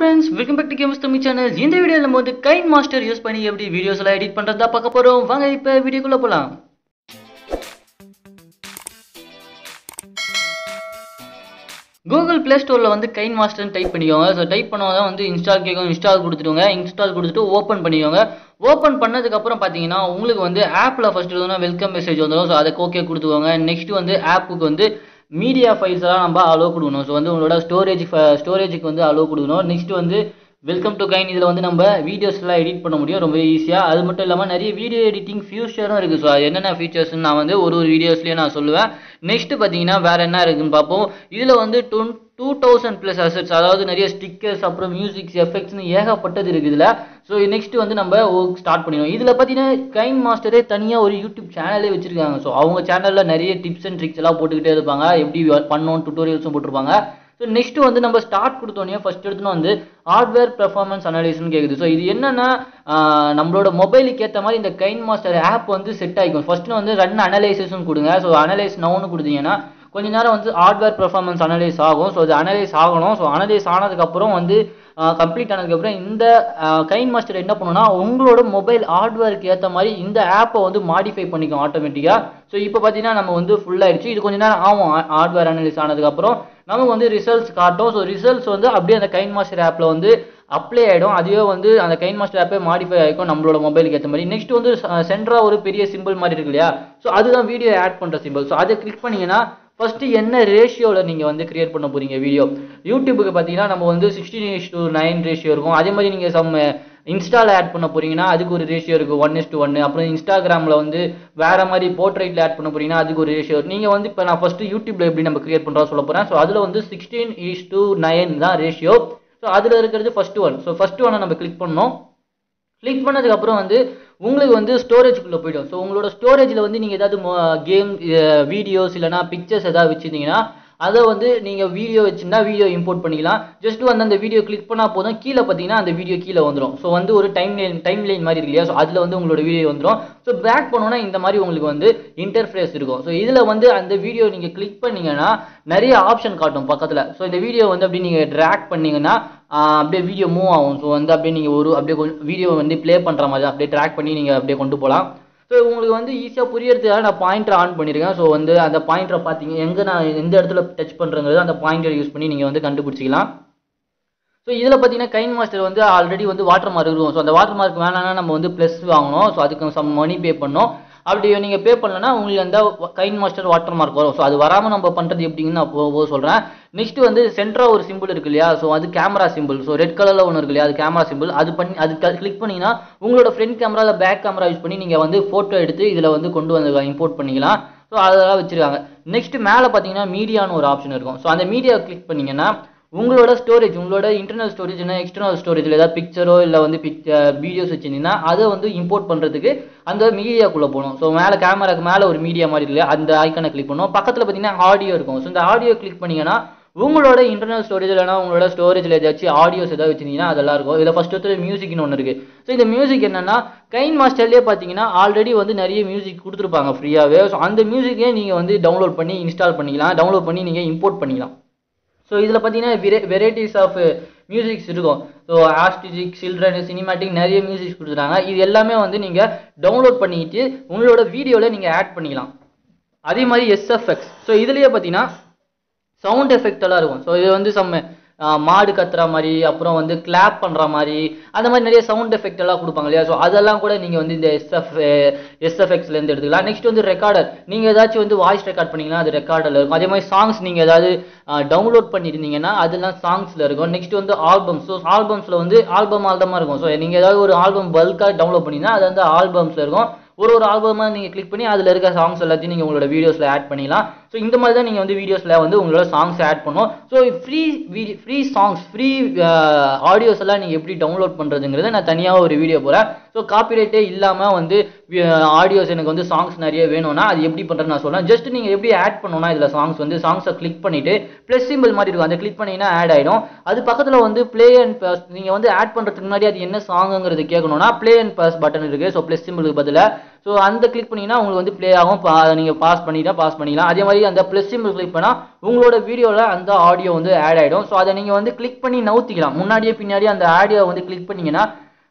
friends welcome back to games Tamil channel இந்த வீடியோவில் நம்ம வந்து கைன் மாஸ்டர் யூஸ் பண்ணி எப்படி வீடியோஸ் எல்லாம் எடிட் பண்ணுறதா பார்க்க போகிறோம் வாங்க இப்போ வீடியோக்குள்ளே போகலாம் கூகுள் ப்ளே ஸ்டோரில் வந்து கைன் மாஸ்டர்னு டைப் பண்ணிக்கோங்க ஸோ டைப் பண்ணுவாங்க வந்து இன்ஸ்டால் கேட்கும் இன்ஸ்டால் கொடுத்துருங்க இன்ஸ்டால் கொடுத்துட்டு ஓப்பன் பண்ணிக்கோங்க ஓப்பன் பண்ணதுக்கப்புறம் பார்த்தீங்கன்னா உங்களுக்கு வந்து ஆப்பில் ஃபஸ்ட்டு இருந்தோம்னா வெல்கம் மெசேஜ் வந்துடும் ஸோ அதுக்கு ஓகே கொடுத்துக்கோங்க நெக்ஸ்ட் வந்து ஆப்புக்கு வந்து மீடியா ஃபைல்ஸ் எல்லாம் நம்ம அலோவ் கொடுக்கணும் ஸோ வந்து உங்களோட ஸ்டோரேஜ் ஸ்டோரேஜுக்கு வந்து அலோவ் கொடுக்கணும் நெக்ஸ்ட் வந்து வெல்கம் டு கைன் இதில் வந்து நம்ம வீடியோஸ்லாம் எடிட் பண்ண முடியும் ரொம்ப ஈஸியாக அது மட்டும் இல்லாமல் நிறைய வீடியோ எடிட்டிங் ஃபியூச்சரும் இருக்குது ஸோ அது என்னென்ன ஃபீச்சர்ஸ்னு நான் வந்து ஒரு ஒரு வீடியோஸ்லேயே நான் சொல்லுவேன் நெக்ஸ்ட் பார்த்தீங்கன்னா வேறு என்ன இருக்குன்னு பார்ப்போம் இதில் வந்து டொன் டூ தௌசண்ட் ப்ளஸ் அசட்ஸ் அதாவது நிறைய ஸ்டிக்கர்ஸ் அப்புறம் மியூசிக்ஸ் எஃபெக்ட்ஸ்னு ஏகப்பட்டது இருக்குது இதில் ஸோ நெக்ஸ்ட் வந்து நம்ம ஒர்க் ஸ்டார்ட் பண்ணிடுவோம் இதில் பார்த்தீங்கன்னா கைன் மாஸ்டரே தனியாக ஒரு யூடியூப் சேனலே வச்சுருக்காங்க ஸோ அவங்க சேனலில் நிறைய டிப்ஸ் அண்ட் ட்ரிக்ஸ் எல்லாம் போட்டுக்கிட்டே இருப்பாங்க எப்படி பண்ணணும் டுட்டோரியல்ஸும் போட்டிருப்பாங்க ஸோ நெக்ஸ்ட் வந்து நம்ம ஸ்டார்ட் கொடுத்தோன்னே ஃபர்ஸ்ட் எடுத்துன்னு வந்து ஹார்ட்வேர் பெர்ஃபார்மன்ஸ் அனலைஸ்னு கேட்குது ஸோ இது என்னன்னா ஆஹ் நம்மளோட மொபைலுக்கு ஏற்ற மாதிரி இந்த கைன் மாஸ்டர் ஆப் வந்து செட் ஆகிக்கும் ஃபர்ஸ்ட் வந்து ரன் அனலைசஸும் கொடுங்க ஸோ அனலைஸ் நவுன்னு கொடுத்தீங்கன்னா கொஞ்ச நேரம் வந்து ஹார்ட்வேர் பெர்ஃபார்மன்ஸ் அனலைஸ் ஆகும் ஸோ அது அனலைஸ் ஆகணும் ஸோ அனலைஸ் ஆனதுக்கப்புறம் வந்து கம்ப்ளீட் ஆனதுக்கப்புறம் இந்த கைன் மாஸ்டர் என்ன பண்ணுன்னா உங்களோட மொபைல் ஹார்ட்வேருக்கு ஏற்ற மாதிரி இந்த ஆப்பை வந்து மாடிஃபை பண்ணிக்கும் ஆட்டோமேட்டிக்காக ஸோ இப்போ பார்த்தீங்கன்னா நம்ம வந்து ஃபுல் ஆயிடுச்சு இது கொஞ்ச நேரம் ஆகும் ஹார்ட்வேர் அனலைஸ் ஆனதுக்கப்புறம் நமக்கு வந்து ரிசல்ட்ஸ் காட்டும் ஸோ ரிசல்ட்ஸ் வந்து அப்படியே அந்த கைன் மாஸ்டர் ஆப்பில் வந்து அப்ளை ஆகிடும் அதுவே வந்து அந்த கைன் மாஸ்டர் ஆப்பே மாடிஃபை ஆகிக்கும் நம்மளோட மொபைலுக்கு ஏற்ற மாதிரி நெக்ஸ்ட் வந்து சென்ட்ராக ஒரு பெரிய சிம்பிள் மாதிரி இருக்கு இல்லையா ஸோ அதுதான் வீடியோ ஆட் பண்ணுற சிம்பிள் ஸோ அதை கிளிக் பண்ணிங்கன்னா ஃபஸ்ட்டு என்ன ரேஷியோவில் நீங்கள் வந்து கிரியேட் பண்ண போகிறீங்க வீடியோ யூடியூபுக்கு பார்த்தீங்கன்னா நம்ம வந்து sixteen is to nine ratio இருக்கும் அதே மாதிரி நீங்கள் சம் இன்ஸ்டாவில் ஆட் பண்ண போறீங்கன்னா அதுக்கு ஒரு ரேஷியோ இருக்குது ஒன் இஸ் டு ஒன்று அப்புறம் இன்ஸ்டாகிராமில் வந்து வேறு மாதிரி போர்ட்ரைட்டில் ஆட் பண்ண போறீங்கன்னா அதுக்கு ஒரு ரேஷியோ நீங்கள் வந்து இப்போ நான் ஃபஸ்ட்டு யூடியூப்பில் எப்படி நம்ம கிரியேட் பண்ணுறோம் சொல்ல போகிறேன் ஸோ அதில் வந்து சிக்ஸ்டீன் இஸ் டு நைன் தான் ரேஷியோ ஸோ அதில் இருக்கிறது ஃபஸ்ட் ஒன் ஸோ ஃபஸ்ட் ஒன்னை நம்ம கிளிக் பண்ணோம் கிளிக் பண்ணதுக்கப்புறம் வந்து உங்களுக்கு வந்து ஸ்டோரேஜ்குள்ளே போய்டும் ஸோ உங்களோட ஸ்டோரேஜில் வந்து நீங்கள் ஏதாவது கேம் வீடியோஸ் இல்லைனா பிக்சர்ஸ் ஏதாவது வச்சுருந்தீங்கன்னா அதை வந்து நீங்கள் வீடியோ வச்சுருந்தா வீடியோ இம்போர்ட் பண்ணிக்கலாம் ஜஸ்ட் வந்து அந்த வீடியோ கிளிக் பண்ணால் போதும் கீழே பார்த்தீங்கன்னா அந்த வீடியோ கீழே வந்துடும் ஸோ வந்து ஒரு டைம் லைன் டைம் லைன் மாதிரி இருக்கு இல்லையா ஸோ அதில் வந்து உங்களோட வீடியோ வந்துடும் ஸோ பேக் பண்ணோன்னா இந்த மாதிரி உங்களுக்கு வந்து இன்டர்ஃபேஸ் இருக்கும் ஸோ இதில் வந்து அந்த வீடியோ நீங்கள் கிளிக் பண்ணீங்கன்னா நிறைய ஆப்ஷன் காட்டும் பக்கத்தில் ஸோ இந்த வீடியோ வந்து அப்படி நீங்கள் ட்ராக் பண்ணீங்கன்னா அப்படியே வீடியோ மூவ் ஆகும் ஸோ வந்து அப்படியே நீங்கள் ஒரு அப்படியே வீடியோ வந்து ப்ளே பண்ணுற மாதிரி அப்படியே ட்ராக் பண்ணி நீங்கள் அப்படியே கொண்டு போகலாம் ஸோ உங்களுக்கு வந்து ஈஸியாக புரியறதுக்காக நான் பாயிண்டர் ஆன் பண்ணியிருக்கேன் ஸோ வந்து அந்த பாயிண்டரை பார்த்தீங்க எங்கே நான் எந்த இடத்துல டச் பண்ணுறங்கிறது அந்த பாயிண்டர் யூஸ் பண்ணி நீங்கள் வந்து கண்டுபிடிச்சிக்கலாம் ஸோ இதில் பார்த்தீங்கன்னா கைன் மாஸ்டர் வந்து ஆல்ரெடி வந்து வாட்டர் மார்க் இருக்கும் ஸோ அந்த வாட்டர் மார்க் வேணாம்னா நம்ம வந்து ப்ளஸ் வாங்கணும் ஸோ அதுக்கு சம் மணி பே பண்ணோம் அப்படி நீங்கள் பே பண்ணலன்னா உங்களுக்கு அந்த கைன் மாஸ்டர் வாட்டர் மார்க் வரும் ஸோ அது வராமல் நம்ம பண்ணுறது எப்படின்னு நான் போக சொல்கிறேன் நெக்ஸ்ட் வந்து சென்டராக ஒரு சிம்பிள் இருக்கு இல்லையா ஸோ அது கேமரா சிம்பிள் ஸோ ரெட் கலரில் ஒன்று இருக்கு இல்லையா அது கேமரா சிம்பிள் அது பண்ணி அது கிளிக் பண்ணிங்கன்னா உங்களோட ஃப்ரண்ட் கேமரா இல்லை பேக் கேமரா யூஸ் பண்ணி நீங்கள் வந்து ஃபோட்டோ எடுத்து இதில் வந்து கொண்டு வந்து இம்போர்ட் பண்ணிக்கலாம் ஸோ அதெல்லாம் வச்சுருக்காங்க நெக்ஸ்ட் மேலே பார்த்தீங்கன்னா மீடியான்னு ஒரு ஆப்ஷன் இருக்கும் ஸோ அந்த மீடியா கிளிக் பண்ணிங்கன்னா உங்களோட ஸ்டோரேஜ் உங்களோட இன்டர்னல் ஸ்டோரேஜ் என்ன எக்ஸ்டர்னல் ஸ்டோரேஜில் ஏதாவது பிக்சரோ இல்லை வந்து பிக் வீடியோஸ் வச்சுருந்தீங்கன்னா அதை வந்து இம்போர்ட் பண்ணுறதுக்கு அந்த மீடியாக்குள்ளே போகணும் ஸோ மேலே கேமராக்கு மேலே ஒரு மீடியா மாதிரி இல்லையா அந்த ஐக்கனை கிளிக் பண்ணணும் பக்கத்தில் பார்த்தீங்கன்னா ஆடியோ இருக்கும் ஸோ இந்த ஆடியோ கிளிக் பண்ணிங்கன்னா உங்களோட இன்டர்னல் ஸ்டோரேஜ் இல்லைனா உங்களோட ஸ்டோரேஜில் ஏதாச்சும் ஆடியோஸ் ஏதாவது வச்சிருந்தீங்கன்னா அதெல்லாம் இருக்கும் இதில் ஃபஸ்ட் வந்து மியூசிக்னு ஒன்று இருக்குது ஸோ இந்த மியூசிக் என்னன்னா கைன் மாஸ்டர்லேயே பார்த்தீங்கன்னா ஆல்ரெடி வந்து நிறைய மியூசிக் கொடுத்துருப்பாங்க ஃப்ரீயாகவே ஸோ அந்த மியூசிக்கே நீங்கள் வந்து டவுன்லோட் பண்ணி இன்ஸ்டால் பண்ணிக்கலாம் டவுன்லோட் பண்ணி நீங்கள் இம்போர்ட் பண்ணிக்கலாம் ஸோ இதில் பார்த்தீங்கன்னா வெரே வெரைட்டிஸ் ஆஃப் மியூசிக்ஸ் இருக்கும் ஸோ ஆஸ்டிஜிக் சில்ட்ரன் சினிமாட்டிக் நிறைய மியூசிக்ஸ் கொடுத்துருக்காங்க இது எல்லாமே வந்து நீங்கள் டவுன்லோட் பண்ணிக்கிட்டு உங்களோட வீடியோவில் நீங்கள் ஆட் பண்ணிக்கலாம் அதே மாதிரி எஸ்எஃப்எக்ஸ் ஸோ இதுலேயே பார்த்தீங்கன்னா சவுண்ட் எஃபெக்ட் எல்லாம் இருக்கும் ஸோ இது வந்து சம் மாடு கத்துற மாதிரி அப்புறம் வந்து கிளாப் பண்ணுற மாதிரி அந்த மாதிரி நிறைய சவுண்ட் எஃபெக்ட் எல்லாம் கொடுப்பாங்க இல்லையா ஸோ அதெல்லாம் கூட நீங்கள் வந்து இந்த எஸ்எஃப் எஸ்எஃப்எக்ஸ்லேருந்து எடுத்துக்கலாம் நெக்ஸ்ட் வந்து ரெக்கார்டர் நீங்கள் ஏதாச்சும் வந்து வாய்ஸ் ரெக்கார்ட் பண்ணிங்கன்னா அது ரெக்கார்டில் இருக்கும் அதே மாதிரி சாங்ஸ் நீங்கள் ஏதாவது டவுன்லோட் பண்ணியிருந்தீங்கன்னா அதெல்லாம் சாங்ஸில் இருக்கும் நெக்ஸ்ட் வந்து ஆல்பம்ஸ் ஸோ ஆல்பம்ஸில் வந்து ஆல்பம் ஆல்பமாக இருக்கும் ஸோ நீங்கள் ஏதாவது ஒரு ஆல்பம் பல்காக டவுன்லோட் பண்ணிங்கன்னா அது வந்து ஆல்பம்ஸில் இருக்கும் ஒரு ஒரு ஆல்பமாக நீங்கள் கிளிக் பண்ணி அதில் இருக்க சாங்ஸ் எல்லாத்தையும் நீங்கள் உங்களோட வீடியோஸில் ஆட் பண்ணிக்கலாம் ஸோ இந்த மாதிரி தான் நீங்கள் வந்து வீடியோஸில் வந்து உங்களோட சாங்ஸ் ஆட் பண்ணும் so free free songs free audios எல்லாம் நீங்கள் எப்படி டவுன்லோட் பண்ணுறதுங்கிறத நான் தனியாக ஒரு வீடியோ போகிறேன் ஸோ காப்பிரைட்டே இல்லாமல் வந்து ஆடியோஸ் எனக்கு வந்து சாங்ஸ் நிறைய வேணும்னா அது எப்படி பண்ணுறேன்னு நான் சொல்றேன் ஜஸ்ட் நீங்கள் எப்படி ஆட் பண்ணணும்னா இதில் சாங்ஸ் வந்து சாங்ஸை கிளிக் பண்ணிட்டு ப்ளஸ் சிம்பிள் மாதிரி இருக்கும் அதை கிளிக் பண்ணிங்கன்னா ஆட் ஆகிடும் அது பக்கத்தில் வந்து ப்ளே அண்ட் பாஸ் நீங்கள் வந்து ஆட் பண்ணுறதுக்கு முன்னாடி அது என்ன சாங்குங்கிறது கேட்கணும்னா ப்ளே அண்ட் பாஸ் பட்டன் இருக்குது ஸோ ப்ளஸ் சிம்பிளுக்கு பதிலாக ஸோ அந்த கிளிக் பண்ணிங்கன்னா உங்களுக்கு வந்து ப்ளே ஆகும் பா நீங்கள் பாஸ் பண்ணிட்டா பாஸ் பண்ணிக்கலாம் அதே மாதிரி அந்த ப்ளஸ் சிம்பிள் கிளிக் பண்ணால் உங்களோட வீடியோவில் அந்த ஆடியோ வந்து ஆட் ஆகிடும் ஸோ அதை நீங்கள் வந்து கிளிக் பண்ணி நவுத்திக்கலாம் முன்னாடியே பின்னாடி அந்த ஆடியோ வந்து கிளிக் பண்ணீங்கன்னா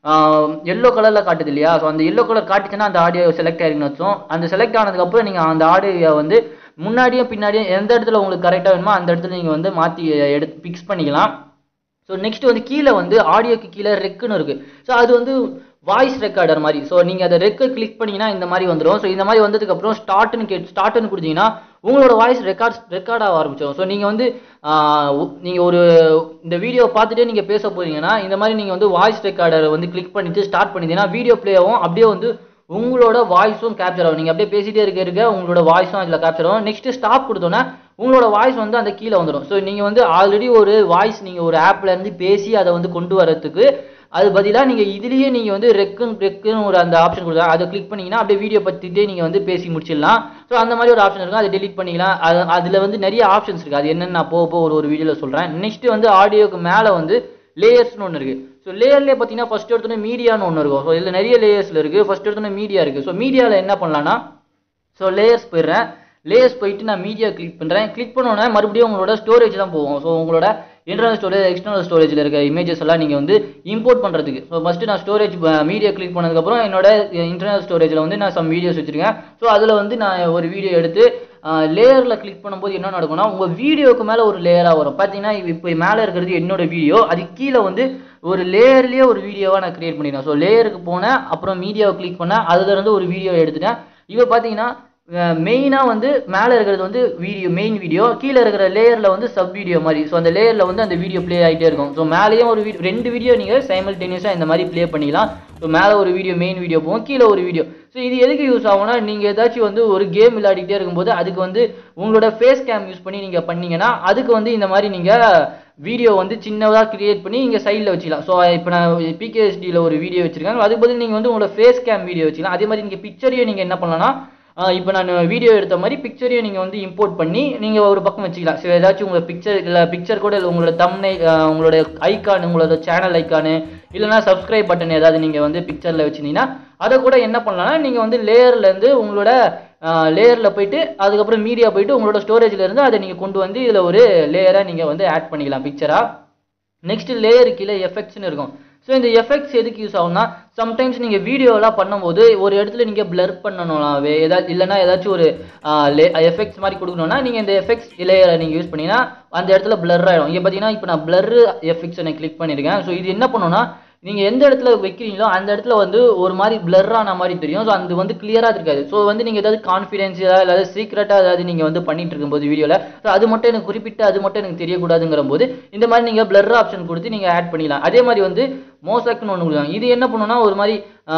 எல்லோ கலரில் காட்டுது இல்லையா ஸோ அந்த எல்லோ கலர் காட்டுச்சுன்னா அந்த ஆடியோ செலக்ட் ஆகிருக்குன்னு வச்சோம் அந்த செலக்ட் ஆனதுக்கப்புறம் நீங்கள் அந்த ஆடியோ வந்து முன்னாடியும் பின்னாடியும் எந்த இடத்துல உங்களுக்கு கரெக்டாக வேணுமோ அந்த இடத்துல நீங்கள் வந்து மாற்றி எடுத்து ஃபிக்ஸ் பண்ணிக்கலாம் ஸோ நெக்ஸ்ட் வந்து கீழே வந்து ஆடியோக்கு கீழே ரெக்குன்னு இருக்குது ஸோ அது வந்து வாய்ஸ் ரெக்கார்டர் மாதிரி ஸோ நீங்கள் அதை ரெக்கு கிளிக் பண்ணிங்கன்னா இந்த மாதிரி வந்துடும் ஸோ இந்த மாதிரி வந்ததுக்கப்புறம் ஸ்டார்ட்னு கே ஸ்டார்ட்னு கொடுத்தீங்கன்னா உங்களோட வாய்ஸ் ரெக்கார்ட் ரெக்கார்ட் ஆக ஆரம்பிச்சிடும் ஸோ நீங்கள் வந்து நீங்கள் ஒரு இந்த வீடியோ பார்த்துட்டே நீங்கள் பேச போறீங்கன்னா இந்த மாதிரி நீங்கள் வந்து வாய்ஸ் ரெக்கார்டரை வந்து கிளிக் பண்ணிட்டு ஸ்டார்ட் பண்ணிட்டீங்கன்னா வீடியோ ப்ளே ஆகும் அப்படியே வந்து உங்களோட வாய்ஸும் கேப்சர் ஆகும் நீங்கள் அப்படியே பேசிட்டே இருக்க இருக்க உங்களோட வாய்ஸும் அதில் கேப்சர் ஆகும் நெக்ஸ்ட் ஸ்டாப் கொடுத்தோன்னா உங்களோட வாய்ஸ் வந்து அந்த கீழே வந்துடும் ஸோ நீங்கள் வந்து ஆல்ரெடி ஒரு வாய்ஸ் நீங்கள் ஒரு ஆப்ல இருந்து பேசி அதை வந்து கொண்டு வரதுக்கு அது பதிலாக நீங்கள் இதுலேயே நீங்கள் வந்து ரெக்குன்னு ரெக்குன்னு ஒரு அந்த ஆப்ஷன் கொடுத்தா அதை கிளிக் பண்ணீங்கன்னா அப்படியே வீடியோ பற்றிட்டே நீங்கள் வந்து பேசி முடிச்சிடலாம் ஸோ அந்த மாதிரி ஒரு ஆப்ஷன் இருக்கும் அதை டெலிட் பண்ணிக்கலாம் அது அதில் வந்து நிறைய ஆப்ஷன்ஸ் இருக்குது அது என்னென்னு நான் போக போக ஒரு ஒரு வீடியோவில் சொல்கிறேன் நெக்ஸ்ட் வந்து ஆடியோக்கு மேலே வந்து லேயர்ஸ்னு ஒன்று இருக்குது ஸோ லேயர்லேயே பார்த்தீங்கன்னா ஃபஸ்ட் எடுத்தோன்னே மீடியான்னு ஒன்று இருக்கும் ஸோ இதில் நிறைய லேயர்ஸில் இருக்குது ஃபஸ்ட் எடுத்தோன்னே மீடியா இருக்குது ஸோ மீடியாவில் என்ன பண்ணலான்னா ஸோ லேயர்ஸ் போயிடுறேன் லேயர்ஸ் போயிட்டு நான் மீடியா கிளிக் பண்ணுறேன் கிளிக் பண்ணோன்னே மறுபடியும் உங்களோட ஸ்டோரேஜ் தான் போகும் ஸோ உங்களோட இன்டர்னல் ஸ்டோரேஜ் எக்ஸ்டர்னல் ஸ்டோரேஜில் இருக்க இமேஜஸ் எல்லாம் நீங்கள் வந்து இம்போர்ட் பண்ணுறதுக்கு ஸோ ஃபஸ்ட்டு நான் ஸ்டோரேஜ் மீடியா கிளிக் பண்ணதுக்கப்புறம் என்னோட இன்டர்னல் ஸ்டோரேஜில் வந்து நான் சம் வீடியோஸ் வச்சுருக்கேன் ஸோ அதில் வந்து நான் ஒரு வீடியோ எடுத்து லேயரில் கிளிக் பண்ணும்போது என்ன நடக்கும்னா உங்கள் வீடியோக்கு மேலே ஒரு லேயராக வரும் பார்த்தீங்கன்னா இப்போ மேலே இருக்கிறது என்னோட வீடியோ அது கீழே வந்து ஒரு லேயர்லேயே ஒரு வீடியோவாக நான் கிரியேட் பண்ணிடுறேன் ஸோ லேயருக்கு போனேன் அப்புறம் மீடியாவை கிளிக் பண்ணேன் அதுலேருந்து ஒரு வீடியோ எடுத்துட்டேன் இப்போ பார்த்தீங்கன்னா மெயினாக வந்து மேலே இருக்கிறது வந்து வீடியோ மெயின் வீடியோ கீழே இருக்கிற லேயரில் வந்து சப் வீடியோ மாதிரி ஸோ அந்த லேயரில் வந்து அந்த வீடியோ ப்ளே ஆகிட்டே இருக்கும் ஸோ மேலேயும் ஒரு வீடியோ ரெண்டு வீடியோ நீங்கள் சைமல்டேனியஸாக இந்த மாதிரி ப்ளே பண்ணிக்கலாம் ஸோ மேலே ஒரு வீடியோ மெயின் வீடியோ போகும் கீழே ஒரு வீடியோ ஸோ இது எதுக்கு யூஸ் ஆகும்னா நீங்கள் ஏதாச்சும் வந்து ஒரு கேம் விளையாடிட்டே இருக்கும்போது அதுக்கு வந்து உங்களோட ஃபேஸ் கேம் யூஸ் பண்ணி நீங்கள் பண்ணீங்கன்னா அதுக்கு வந்து இந்த மாதிரி நீங்கள் வீடியோ வந்து சின்னதாக கிரியேட் பண்ணி இங்கே சைடில் வச்சுக்கலாம் ஸோ இப்போ நான் பிகேஎஸ்டியில் ஒரு வீடியோ வச்சிருக்கேன் அதுக்கு பதில் நீங்கள் வந்து உங்களோட ஃபேஸ் கேம் வீடியோ வச்சுக்கலாம் அதே மாதிரி நீங்கள் பிக்சரையும் நீங்கள் என்ன பண்ணலாம்னா இப்போ நான் வீடியோ எடுத்த மாதிரி பிக்சரையும் நீங்கள் வந்து இம்போர்ட் பண்ணி நீங்கள் ஒரு பக்கம் வச்சுக்கலாம் ஸோ ஏதாச்சும் உங்கள் பிக்சர் இல்லை பிக்சர் கூட இல்லை உங்களோட தம்னை உங்களோட ஐக்கான் உங்களோட சேனல் ஐக்கானு இல்லைனா சப்ஸ்கிரைப் பட்டன் ஏதாவது நீங்கள் வந்து பிக்சரில் வச்சுருந்தீங்கன்னா அதை கூட என்ன பண்ணலாம்னா நீங்கள் வந்து லேயர்லேருந்து உங்களோட லேயரில் போயிட்டு அதுக்கப்புறம் மீடியா போயிட்டு உங்களோட ஸ்டோரேஜில் இருந்து அதை நீங்கள் கொண்டு வந்து இதில் ஒரு லேயராக நீங்கள் வந்து ஆட் பண்ணிக்கலாம் பிக்சராக நெக்ஸ்ட் லேயர் கீழே எஃபெக்ட்ஸ்னு இருக்கும் ஸோ இந்த எஃபெக்ட்ஸ் எதுக்கு யூஸ் ஆகும்னா சம்டைம்ஸ் நீங்கள் வீடியோலாம் பண்ணும்போது ஒரு இடத்துல நீங்கள் பிளர் பண்ணணும்னாவே ஏதாச்சும் இல்லைனா ஏதாச்சும் ஒரு எஃபெக்ட்ஸ் மாதிரி கொடுக்கணும்னா நீங்கள் இந்த எஃபெக்ட்ஸ் லேயரை நீங்கள் யூஸ் பண்ணீங்கன்னா அந்த இடத்துல பிளர் ஆகிடும் இங்கே பார்த்தீங்கன்னா இப்போ நான் பிளர் எஃபெக்ட்ஸ் நான் கிளிக் பண்ணியிருக்கேன் ஸோ இது என்ன பண்ணுன்னா நீங்கள் எந்த இடத்துல வைக்கிறீங்களோ அந்த இடத்துல வந்து ஒரு மாதிரி பிளர்ரான மாதிரி தெரியும் ஸோ அது வந்து கிளியராக இருக்காது ஸோ வந்து நீங்கள் ஏதாவது கான்ஃபிடென்ஷியலாக இல்லாத சீக்ரெட்டாக ஏதாவது நீங்கள் வந்து பண்ணிட்டு இருக்கும்போது வீடியோவில் ஸோ அது மட்டும் எனக்கு குறிப்பிட்டு அது மட்டும் எனக்கு தெரியக்கூடாதுங்கிற போது இந்த மாதிரி நீங்கள் பிளர் ஆப்ஷன் கொடுத்து நீங்கள் ஆட் பண்ணிக்கலாம் அதே மாதிரி வந்து மோசக்னு ஒன்று கொடுக்குறாங்க இது என்ன பண்ணுன்னா ஒரு மாதிரி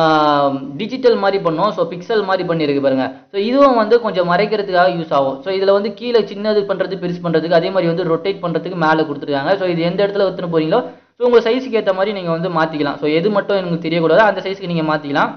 டிஜிட்டல் மாதிரி பண்ணும் ஸோ பிக்சல் மாதிரி பண்ணியிருக்கு பாருங்க ஸோ இதுவும் வந்து கொஞ்சம் மறைக்கிறதுக்காக யூஸ் ஆகும் ஸோ இதில் வந்து கீழே சின்னது பண்ணுறது பெருசு பண்ணுறதுக்கு அதே மாதிரி வந்து ரொட்டேட் பண்ணுறதுக்கு மேலே கொடுத்துருக்காங்க ஸோ இது எந்த இடத்துல எடுத்துன்னு போறீங்களோ ஸோ உங்கள் சைஸுக்கு ஏற்ற மாதிரி நீங்கள் வந்து மாற்றிக்கலாம் ஸோ எது மட்டும் எனக்கு தெரியக்கூடாதோ அந்த சைஸ்க்கு நீங்கள் மாற்றிக்கலாம்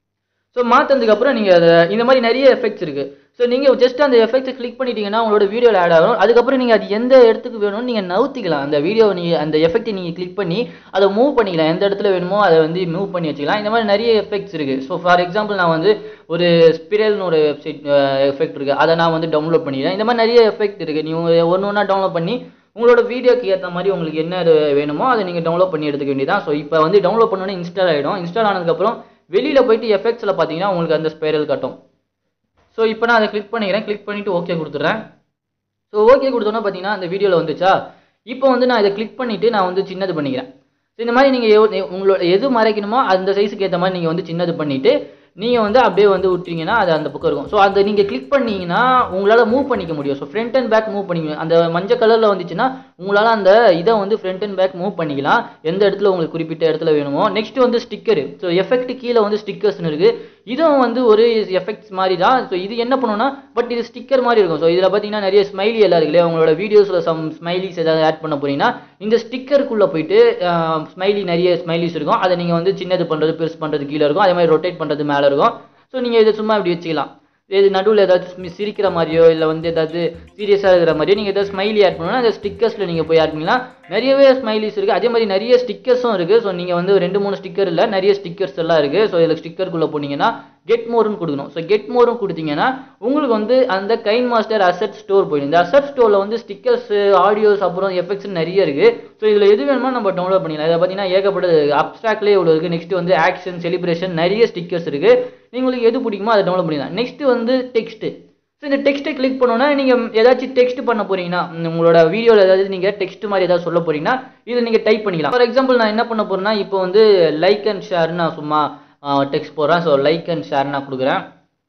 ஸோ மாற்றினதுக்கப்புறம் நீங்கள் அதை இந்த மாதிரி நிறைய எஃபெக்ட்ஸ் இருக்குது ஸோ நீங்கள் ஜஸ்ட் அந்த எஃபெக்ட்டை கிளிக் பண்ணிட்டீங்கன்னா உங்களோட வீடியோவில் ஆட் ஆகும் அதுக்கப்புறம் நீங்கள் அது எந்த இடத்துக்கு வேணும்னு நீங்கள் நவுத்திக்கலாம் அந்த வீடியோ நீங்கள் அந்த எஃபெக்ட்டை நீங்கள் கிளிக் பண்ணி அதை மூவ் பண்ணிக்கலாம் எந்த இடத்துல வேணுமோ அதை வந்து மூவ் பண்ணி வச்சுக்கலாம் இந்த மாதிரி நிறைய எஃபெக்ட்ஸ் இருக்குது ஸோ ஃபார் எக்ஸாம்பிள் நான் வந்து ஒரு ஸ்பிரல்னு ஒரு வெப்சைட் எஃபெக்ட் இருக்குது அதை நான் வந்து டவுன்லோட் பண்ணிக்கிறேன் இந்த மாதிரி நிறைய எஃபெக்ட் இருக்குது நீங்கள் ஒன்று ஒன்றா டவுன்லோட் பண்ணி உங்களோட வீடியோக்கு ஏற்ற மாதிரி உங்களுக்கு என்ன வேணுமோ அதை நீங்கள் டவுன்லோட் பண்ணி எடுத்துக்க வேண்டியதான் ஸோ இப்போ வந்து டவுன்லோட் பண்ணோன்னே இன்ஸ்டால் ஆகிடும் இன்ஸ்டால் ஆனதுக்கப்புறம் வெளியில் போயிட்டு எஃபெக்ட்ஸில் பார்த்தீங்கன்னா உங்களுக்கு அந்த ஸ்பைரல் காட்டும் ஸோ இப்போ நான் அதை கிளிக் பண்ணிக்கிறேன் கிளிக் பண்ணிவிட்டு ஓகே கொடுத்துட்றேன் ஸோ ஓகே கொடுத்தோன்னா பார்த்தீங்கன்னா அந்த வீடியோவில் வந்துச்சா இப்போ வந்து நான் இதை கிளிக் பண்ணிவிட்டு நான் வந்து சின்னது பண்ணிக்கிறேன் ஸோ இந்த மாதிரி நீங்கள் உங்களோட எது மறைக்கணுமோ அந்த சைஸுக்கு ஏற்ற மாதிரி நீங்கள் வந்து சின்னது பண்ணிவிட்டு நீங்கள் வந்து அப்படியே வந்து விட்டீங்கன்னா அது அந்த பக்கம் இருக்கும் ஸோ அந்த நீங்கள் கிளிக் பண்ணீங்கன்னா உங்களால் மூவ் பண்ணிக்க முடியும் so front and back move பண்ணிக்க அந்த மஞ்சள் கலரில் வந்துச்சுன்னா உங்களால் அந்த இதை வந்து ஃப்ரண்ட் அண்ட் பேக் மூவ் பண்ணிக்கலாம் எந்த இடத்துல உங்களுக்கு குறிப்பிட்ட இடத்துல வேணுமோ நெக்ஸ்ட் வந்து ஸ்டிக்கரு ஸோ எஃபெக்ட் கீழே வந்து ஸ்டிக்கர்ஸ்னு இருக்குது இதுவும் வந்து ஒரு எஃபெக்ட்ஸ் மாதிரி தான் ஸோ இது என்ன பண்ணுன்னா பட் இது ஸ்டிக்கர் மாதிரி இருக்கும் ஸோ இதில் பார்த்தீங்கன்னா நிறைய ஸ்மைலி எல்லாம் இருக்கு இல்லையா உங்களோட வீடியோஸில் சம் ஸ்மைலிஸ் ஏதாவது ஆட் பண்ண போறீங்கன்னா இந்த ஸ்டிக்கருக்குள்ளே போயிட்டு ஸ்மைலி நிறைய ஸ்மைலிஸ் இருக்கும் அதை நீங்கள் வந்து சின்னது பண்ணுறது பெருசு பண்ணுறது கீழே இருக்கும் அதே மாதிரி ரொட்டேட் பண்ணுறது மேலே இருக்கும் ஸோ நீங்கள் இதை சும்மா இப்படி வச்சுக்கலாம் இது நடுவில் ஏதாச்சும் ஸ்மி- சிரிக்கிற மாதிரியோ இல்லை வந்து ஏதாவது சீரியஸாக இருக்கிற மாதிரியோ நீங்கள் ஏதாவது ஸ்மைலி ஆட் பண்ணணும்னா அந்த ஸ்டிக்கர்ஸில் நீங்கள் போய் ஆட் பண்ணலாம் நிறையவே ஸ்மைலிஸ் இருக்குது அதே மாதிரி நிறைய ஸ்டிக்கர்ஸும் இருக்குது ஸோ நீங்கள் வந்து ரெண்டு மூணு ஸ்டிக்கர் இல்லை நிறைய ஸ்டிக்கர்ஸ் எல்லாம் இருக்குது ஸோ இதில் ஸ்டிக்கருக்குள்ளே போனீங்கன்னா கெட் மோர்னு கொடுக்கணும் ஸோ கெட் மோரும் கொடுத்தீங்கன்னா உங்களுக்கு வந்து அந்த கைன் மாஸ்டர் அசெட் ஸ்டோர் போயிடும் இந்த அசெட் ஸ்டோரில் வந்து ஸ்டிக்கர்ஸ் ஆடியோஸ் அப்புறம் எஃபெக்ட்ஸ் நிறைய இருக்குது ஸோ இதில் எது வேணுமோ நம்ம டவுன்லோட் பண்ணிக்கலாம் இதை பார்த்தீங்கன்னா ஏகப்பட்டது அப்ட்ராக்ட்லேயே இவ்வளோ இருக்குது நெக்ஸ்ட் வந்து ஆக்ஷன் செலிப்ரேஷன் நிறைய ஸ்டிக்கர்ஸ் இருக்குது உங்களுக்கு எது பிடிக்குமோ அதை டவுன்லோட் பண்ணிக்கலாம் நெக்ஸ்ட் வந்து டெக்ஸ்ட்டு ஸோ இந்த டெக்ஸ்ட்டை கிளிக் பண்ணோன்னா நீங்கள் ஏதாச்சும் டெக்ஸ்ட் பண்ண போறீங்கன்னா ம், உங்களோட வீடியோவில் ஏதாவது நீங்கள் டெக்ஸ்ட் மாதிரி ஏதாவது சொல்ல போறீங்கன்னா இதில் நீங்கள் டைப் பண்ணிக்கலாம் ஃபார் எக்ஸாம்பிள் நான் என்ன பண்ண போறேன்னா இப்போ வந்து லைக் அண்ட் ஷேர்னு நான் சும்மா டெக்ஸ்ட் போடுறேன் ஸோ லைக் அண்ட் ஷேர் நான் கொடுக்குறேன்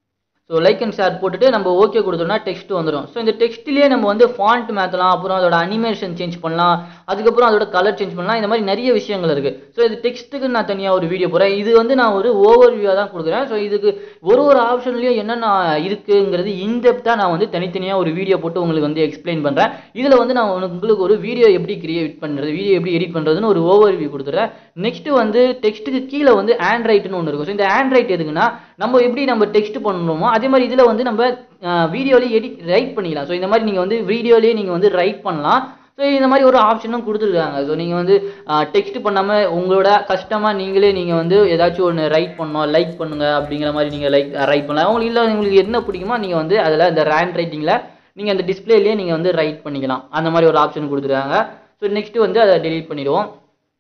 ஸோ லைக் அண்ட் ஷேர் போட்டுட்டு நம்ம ஓகே கொடுத்தோம்னா டெக்ஸ்ட் வந்துடும் ஸோ இந்த டெக்ஸ்ட்லேயே நம்ம வந்து ஃபாண்ட் மாற்றலாம் அப்புறம் அதோட அனிமேஷன் சேஞ்ச் பண்ணலாம் அதுக்கப்புறம் அதோட கலர் சேஞ்ச் பண்ணலாம் இந்த மாதிரி நிறைய விஷயங்கள் இருக்குது ஸோ இது டெக்ஸ்ட்டுக்கு நான் தனியாக ஒரு வீடியோ போகிறேன் இது வந்து நான் ஒரு ஓவர் வியூவாக தான் கொடுக்குறேன் ஸோ இதுக்கு ஒரு ஒரு ஆப்ஷன்லையும் என்னென்ன இருக்குங்கிறது இன்டெப்த்தாக நான் வந்து தனித்தனியாக ஒரு வீடியோ போட்டு உங்களுக்கு வந்து எக்ஸ்பிளைன் பண்ணுறேன் இதில் வந்து நான் உங்களுக்கு ஒரு வீடியோ எப்படி கிரியேட் பண்ணுறது வீடியோ எப்படி எடிட் பண்ணுறதுன்னு ஒரு ஓவர் வியூ கொடுத்துறேன் நெக்ஸ்ட் வந்து டெக்ஸ்ட்டுக்கு கீழே வந்து ஆண்ட்ராய்டுன்னு ஒன்று இருக்கும் ஸோ இந்த ஆண்ட்ராய்ட் எதுக்குன்னா நம்ம எப்படி நம்ம டெக்ஸ்ட் பண்ணணுமோ அதே மாதிரி இதில் வந்து நம்ம வீடியோலேயே எடிட் ரைட் பண்ணிக்கலாம் ஸோ இந்த மாதிரி நீங்கள் வந்து வீடியோலேயே நீங்கள் வந்து ரைட் பண்ணலாம் ஸோ இந்த மாதிரி ஒரு ஆப்ஷனும் கொடுத்துருக்காங்க ஸோ நீங்கள் வந்து டெக்ஸ்ட் பண்ணாமல் உங்களோட கஷ்டமாக நீங்களே நீங்கள் வந்து ஏதாச்சும் ஒன்று ரைட் பண்ணணும் லைக் பண்ணுங்க அப்படிங்கிற மாதிரி நீங்கள் லைக் ரைட் பண்ணலாம் உங்களுக்கு இல்லை உங்களுக்கு என்ன பிடிக்குமோ நீங்கள் வந்து அதில் இந்த ரேண்ட் ரைட்டிங்கில் நீங்கள் அந்த டிஸ்பிளேலேயே நீங்கள் வந்து ரைட் பண்ணிக்கலாம் அந்த மாதிரி ஒரு ஆப்ஷன் கொடுத்துருக்காங்க ஸோ நெக்ஸ்ட்டு வந்து அதை delete பண்ணிடுவோம்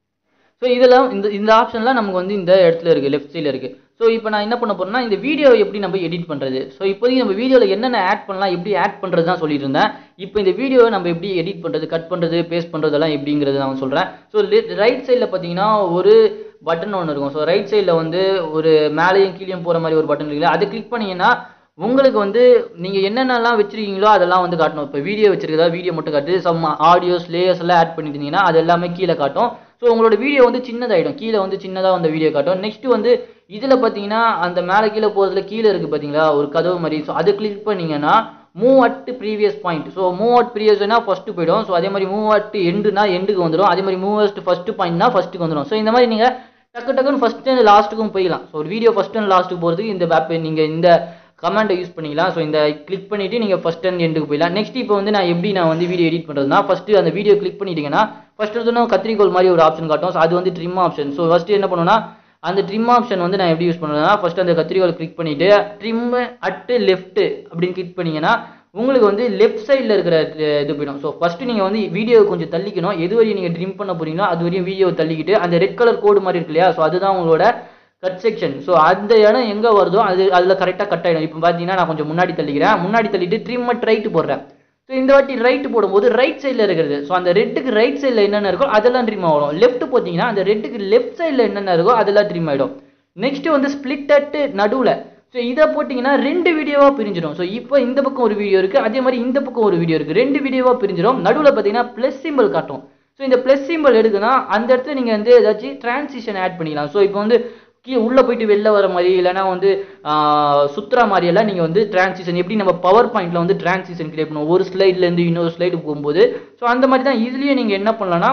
ஸோ இதெல்லாம் இந்த இந்த ஆப்ஷன்லாம் நமக்கு வந்து இந்த இடத்துல இருக்குது லெஃப்ட் சைடில் இருக்குது ஸோ இப்போ நான் என்ன பண்ண போறேன்னா இந்த வீடியோ எப்படி நம்ம எடிட் பண்ணுறது ஸோ இப்போதைக்கு நம்ம வீடியோவில் என்னென்ன ஆட் பண்ணலாம் எப்படி ஆட் பண்ணுறது தான் சொல்லிட்டு இருந்தேன் இப்போ இந்த வீடியோவை நம்ம எப்படி எடிட் பண்ணுறது கட் பண்ணுறது பேஸ்ட் பண்ணுறதெல்லாம் எப்படிங்கிறது நான் சொல்கிறேன் ஸோ ரைட் சைடில் பார்த்தீங்கன்னா ஒரு பட்டன் ஒன்று இருக்கும் ஸோ ரைட் சைடில் வந்து ஒரு மேலேயும் கீழேயும் போகிற மாதிரி ஒரு பட்டன் இருக்குல்ல அதை கிளிக் பண்ணீங்கன்னா உங்களுக்கு வந்து நீங்கள் என்னென்னலாம் வச்சிருக்கீங்களோ அதெல்லாம் வந்து காட்டணும் இப்போ வீடியோ வச்சிருக்கதா வீடியோ மட்டும் காட்டு சம் ஆடியோஸ் லேயர்ஸ் எல்லாம் ஆட் பண்ணியிருந்தீங்கன்னா அது எல்லாமே கீழே காட்டும் ஸோ உங்களோட வீடியோ வந்து சின்னதாயிடும் கீழே வந்து சின்னதாக அந்த வீடியோ காட்டும் நெக்ஸ்ட் வந்து இதில் பார்த்தீங்கன்னா அந்த மேலே கீழே போகிறதுல கீழே இருக்குது பார்த்தீங்களா ஒரு கதவு மாதிரி ஸோ அதை கிளிக் பண்ணீங்கன்னா move at previous point so move at ப்ரீவியஸ்னா ஃபஸ்ட்டு போயிடும் ஸோ அதே மாதிரி மூவ் அட் எண்டுனா எண்டுக்கு வந்துடும் அதே மாதிரி மூவ் அட் ஃபஸ்ட்டு பாயிண்ட்னா ஃபஸ்ட்டுக்கு வந்துடும் ஸோ இந்த மாதிரி நீங்கள் டக்கு டக்குன்னு ஃபஸ்ட்டு அண்ட் லாஸ்ட்டுக்கும் போயிடலாம் ஸோ ஒரு வீடியோ ஃபஸ்ட் அண்ட் லாஸ்ட்டுக்கு போகிறதுக்கு இந்த ஆப் நீங்கள் இந்த கமெண்ட்டை யூஸ் பண்ணிக்கலாம் ஸோ இந்த கிளிக் பண்ணிவிட்டு நீங்கள் ஃபஸ்ட் அண்ட் எண்டுக்கு போயிடலாம் நெக்ஸ்ட் இப்போ வந்து நான் எப்படி நான் வந்து வீடியோ எடிட் பண்ணுறதுனா ஃபஸ்ட்டு அந்த வீடியோ கிளிக் பண்ணிட்டீங்கன்னா ஃபஸ்ட் எடுத்தோன்னா கத்திரிக்கோல் மாதிரி ஒரு ஆப்ஷன் காட்டும் ஸோ அது வந்து ட்ரிம் ஆப்ஷன் ஸோ ஃபஸ்ட்டு என்ன பண்ணுவேன்னா அந்த ட்ரிம் ஆப்ஷன் வந்து நான் எப்படி யூஸ் பண்ணுறேன்னா ஃபஸ்ட்டு அந்த கத்திரிக்கோல் கிளிக் பண்ணிவிட்டு ட்ரிம் அட்டு லெஃப்ட் அப்படின்னு கிளிக் பண்ணீங்கன்னா உங்களுக்கு வந்து லெஃப்ட் சைடில் இருக்கிற அஹ், இது போயிடும் ஸோ ஃபஸ்ட்டு நீங்கள் வந்து வீடியோ கொஞ்சம் தள்ளிக்கணும் எது வரையும் நீங்கள் ட்ரிம் பண்ண போறீங்களோ அது வரையும் வீடியோ தள்ளிக்கிட்டு அந்த ரெட் கலர் கோடு மாதிரி இருக்கு இல்லையா ஸோ அதுதான் உங்களோட கட் செக்ஷன் ஸோ அந்த இடம் எங்கே வருதோ அது அதில் கரெக்டாக கட் ஆகிடும் இப்போ பார்த்தீங்கன்னா நான் கொஞ்சம் முன்னாடி தள்ளிக்கிறேன் முன்னாடி தள்ளிட்டு ட்ரிம் அட் ரைட்டு போடுறேன் ஸோ இந்த வாட்டி ரைட் போடும்போது ரைட் சைடில் இருக்கிறது ஸோ அந்த ரெட்டுக்கு ரைட் சைடில் என்னென்ன இருக்கோ அதெல்லாம் ட்ரிம் ஆகும் லெஃப்ட் போட்டிங்கன்னா அந்த ரெட்டுக்கு லெஃப்ட் சைடில் என்னென்ன இருக்கோ அதெல்லாம் ட்ரிம் ஆகிடும் நெக்ஸ்ட் வந்து ஸ்பிளிட் அட்டு நடுவில் ஸோ இதை போட்டிங்கன்னா ரெண்டு வீடியோவாக பிரிஞ்சிடும் ஸோ இப்போ இந்த பக்கம் ஒரு வீடியோ இருக்குது அதே மாதிரி இந்த பக்கம் ஒரு வீடியோ இருக்குது ரெண்டு வீடியோவாக பிரிஞ்சிடும் நடுவில் பார்த்தீங்கன்னா ப்ளஸ் சிம்பிள் காட்டும் ஸோ இந்த ப்ளஸ் சிம்பிள் எடுக்குன்னா அந்த இடத்துல நீங்கள் வந்து ஏதாச்சும் டிரான்சிஷன் ஆட் பண்ணிக்கலாம் ஸோ இப்போ வந்து கீழே உள்ளே போயிட்டு வெளில வர மாதிரி இல்லைனா வந்து ஆஹ், சுத்துற மாதிரி எல்லாம் நீங்கள் வந்து டிரான்சிஷன் எப்படி நம்ம பவர் பாயிண்ட்ல வந்து டிரான்சிஷன் கிரியேட் பண்ணுவோம் ஒரு ஸ்லைட்லேருந்து இன்னொரு ஸ்லைடு போகும்போது ஸோ அந்த மாதிரி தான் இதுலேயே நீங்கள் என்ன பண்ணலாம்னா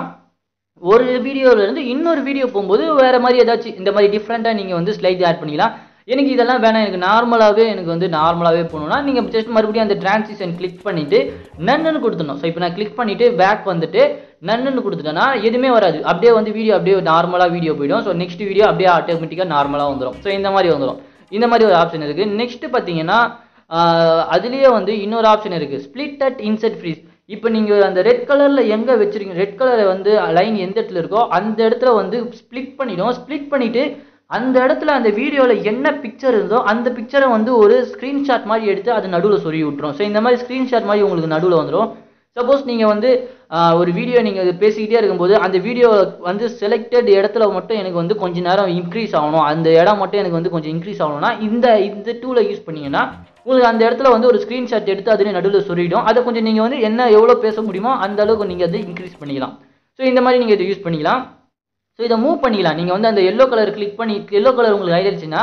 ஒரு வீடியோல இருந்து இன்னொரு வீடியோ போகும்போது வேற மாதிரி ஏதாச்சும் இந்த மாதிரி டிஃப்ரெண்ட்டாக நீங்கள் வந்து ஸ்லைட் ஆட் பண்ணிக்கலாம் எனக்கு இதெல்லாம் வேணாம் எனக்கு நார்மலாகவே எனக்கு வந்து நார்மலாகவே போகணும்னா நீங்கள் ஜஸ்ட் மறுபடியும் அந்த டிரான்சிஷன் கிளிக் பண்ணிட்டு நன்னு கொடுத்துடணும் ஸோ இப்போ நான் கிளிக் பண்ணிட்டு பேக் வந்துட்டு நன்னு கொடுத்துட்டேன்னா எதுவுமே வராது அப்படியே வந்து வீடியோ அப்படியே நார்மலாக வீடியோ போயிடும் ஸோ நெக்ஸ்ட் வீடியோ அப்படியே ஆட்டோமேட்டிக்காக நார்மலாக வந்துடும் ஸோ இந்த மாதிரி வந்துடும் இந்த மாதிரி ஒரு ஆப்ஷன் இருக்குது நெக்ஸ்ட் பார்த்தீங்கன்னா ஆஹ், அதுலயே வந்து இன்னொரு ஆப்ஷன் இருக்குது ஸ்ப்ளிட் அட் இன்செட் ஃப்ரீஸ் இப்போ நீங்கள் அந்த ரெட் கலரில் எங்கே வச்சிருக்கீங்க ரெட் கலரை வந்து லைன் எந்த இடத்துல இருக்கோ அந்த இடத்துல வந்து ஸ்ப்ளிட் பண்ணிடும் ஸ்ப்ளிட் பண்ணிவிட்டு அந்த இடத்துல அந்த வீடியோவில் என்ன பிக்சர் இருந்தோ அந்த பிக்சரை வந்து ஒரு ஸ்க்ரீன்ஷாட் மாதிரி எடுத்து அது நடுவில் சொருகி விட்டுரும் ஸோ இந்த மாதிரி ஸ்க்ரீன்ஷாட் மாதிரி உங்களுக்கு நடுவில் வந்துடும் சப்போஸ் நீங்கள் வந்து ஆஹ், ஒரு வீடியோ நீங்கள் பேசிக்கிட்டே இருக்கும்போது அந்த வீடியோ வந்து செலக்டட் இடத்துல மட்டும் எனக்கு வந்து கொஞ்ச நேரம் இன்க்ரீஸ் ஆகணும் அந்த இடம் மட்டும் எனக்கு வந்து கொஞ்சம் இன்க்ரீஸ் ஆகணும்னா இந்த இந்த டூலை யூஸ் பண்ணீங்கன்னா உங்களுக்கு அந்த இடத்துல வந்து ஒரு ஸ்க்ரீன்ஷாட் எடுத்து அதுலேயே நடுவில் சொல்லிடும் அதை கொஞ்சம் நீங்கள் வந்து என்ன எவ்வளோ பேச முடியுமோ அந்த அளவுக்கு நீங்கள் வந்து இன்க்ரீஸ் பண்ணிக்கலாம் ஸோ இந்த மாதிரி நீங்கள் இதை யூஸ் பண்ணிக்கலாம் ஸோ இதை மூவ் பண்ணிக்கலாம் நீங்கள் வந்து அந்த எல்லோ கலர் கிளிக் பண்ணி எல்லோ கலர் உங்களுக்கு ஆயிடுச்சுன்னா